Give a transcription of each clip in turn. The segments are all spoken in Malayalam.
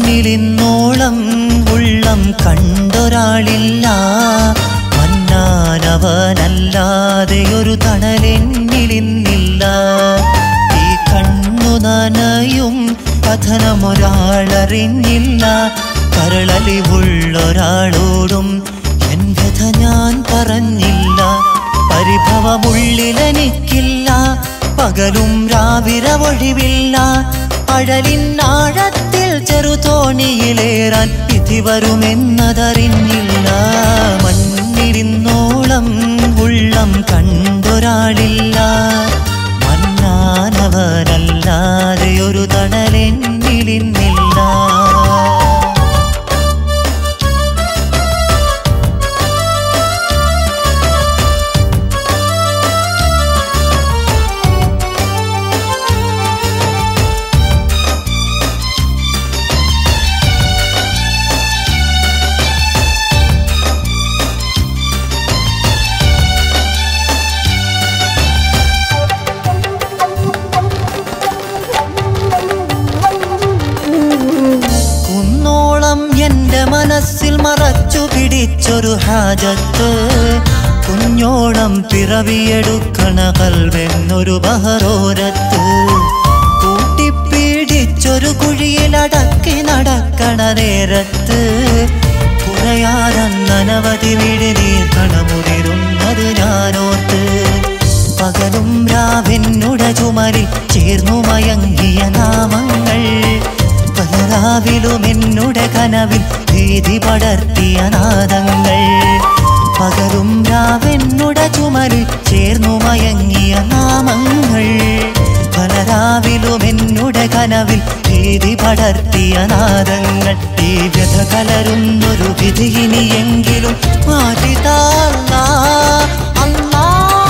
മണ്ണിലിന്നോളം ഉള്ളം കണ്ടൊരാളില്ല മന്നാനവനല്ലാതെ ഒരു തണലെന്നിലിന്നില്ല ഈ കണ്ണു നനയും കഥനമൊരാളറിഞ്ഞില്ല കരളലിവുള്ളൊരാളോടും എൻ വ്യഥ ഞാൻ പറഞ്ഞില്ല പരിഭവമുള്ളിലെനിക്കില്ല പകലും രാവിരവൊഴിവില്ല അഴലിനാഴത്തിൽ ചെറുതോണിയിലേറാൻ വിധി വരുമെന്നതറിഞ്ഞില്ല മണ്ണിലിന്നോളം ഉള്ളം കണ്ടൊരാളില്ല മന്നാനവനല്ലാതെ ഒരു തണലെന്നിലിന്നില്ല കുന്നോളം എന്റെ മനസ്സിൽ മറച്ചു പിടിച്ചൊരു ഹാജത്ത് കുഞ്ഞോളം പിറവിയെടുക്കണ കൽവെന്നൊരു ബഹറോരത്ത് കൂട്ടിപ്പിടിച്ചൊരു കുഴിയിലടക്കി നടക്കണ നേരത്ത് കുറയാതന്നനവധി വിഴുനീർ കണമുതിരുന്നത് ഞാനോർത്ത് പകലും രാവിനുട ചുമരിൽ ചേർന്നു മയങ്ങിയ നാമങ്ങൾ പലരാവിലും എന്നുടെ കനവിൽ ഭീതി പടർത്തിയ നാദങ്ങൾ പകലും രാവെന്നുടെ ചുമരിൽ ചേർന്നു മയങ്ങിയ നാമങ്ങൾ പലരാവിലും എന്നുടെ കനവിൽ ഭീതി പടർത്തിയ നാദങ്ങൾ ഈ വ്യഥ കലരുന്നൊരു വിധിയിനിയെങ്കിലും മാറ്റിത്താല്ല അല്ലാ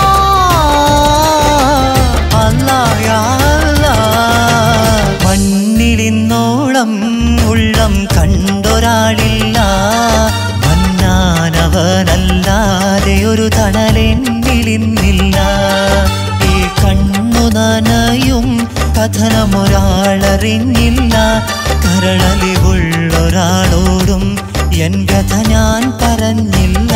അല്ലാ യാ അല്ലാ. മണ്ണിലിന്നോളം ഉള്ളം കണ്ടൊരാളില്ല മന്നാനവനല്ലാതെ ഒരു തണലെന്നിലിന്നില്ല ഈ കണ്ണു നനയും കഥനമൊരാളറിഞ്ഞില്ല കരളലിവുള്ളൊരാളോടും എൻ കഥ ഞാൻ പറഞ്ഞില്ല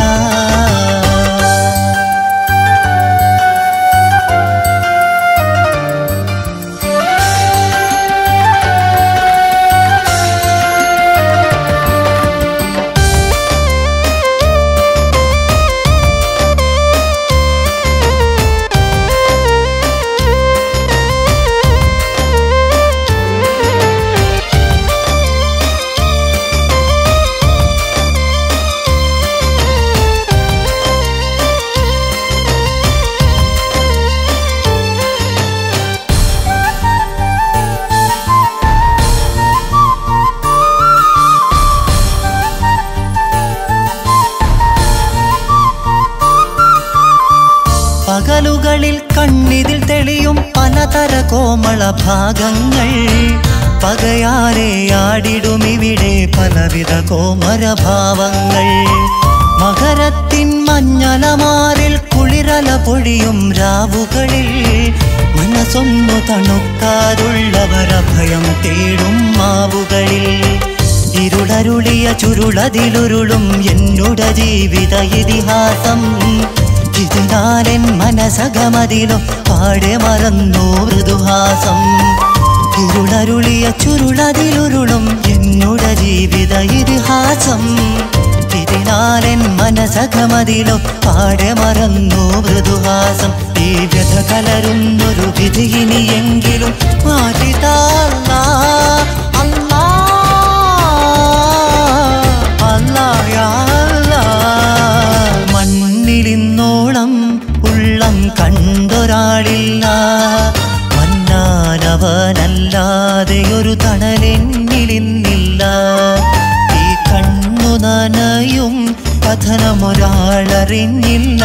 പകലുകളിൽ കണ്ണിതിൽ തെളിയും പലതര കോമള ഭാഗങ്ങൾ പകയാരെ ആടിടുമിവിടെ പലവിധ കോമരഭാവങ്ങൾ മകരത്തിൻ മഞ്ഞലമാറിൽ കുളിരല പൊഴിയും രാവുകളിൽ മനസ്സൊന്നു തണുക്കാതുള്ളവരഭയം തേടും മാവുകളിൽ ഇരുളരുളിയ ചുരുളതിലുരുളും എന്നുട ജീവിത ഇതിഹാസം ഇതിനാലെൻ മനസകമതിലും പാടെ മറന്നു മൃദുഹാസം ഇരുളരുളിയ ചുരുളതിലുരുളും എന്നുട ജീവിത ഇതിഹാസം ഇതിനാലെൻ മനസകമതിലും പാടെ മറന്നു മൃദുഹാസം ഈ വ്യഥ കലരുന്നൊരു വിധിയിനിയെങ്കിലും മാറ്റിത്താല്ല അല്ലാ അല്ലാ യാ അല്ലാ. മണ്ണിലിന്നോളം ഉള്ളം കണ്ടൊരാളില്ല മന്നാനവനല്ലാതെ ഒരു തണലെന്നിലിന്നില്ല ഈ കണ്ണു നനയും കഥനമൊരാളറിഞ്ഞില്ല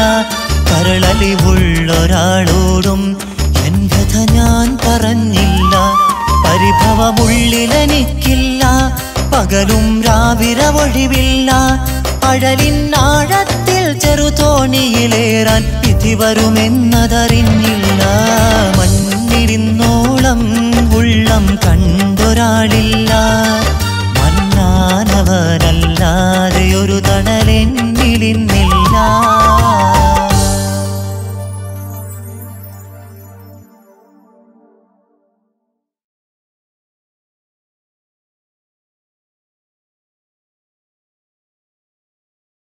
കരളലിവുള്ളൊരാളോടും എൻ കഥ ഞാൻ പറഞ്ഞില്ല പരിഭവമുള്ളിലെനിക്കില്ല പകലും രാവിരവൊഴിവില്ല അഴലിനാഴത്തിൽ ചെറുതോണിയിലേറാൻ വിധി വരുമെന്നതറിഞ്ഞില്ല മണ്ണിലിന്നോളം ഉള്ളം കണ്ടൊരാളില്ല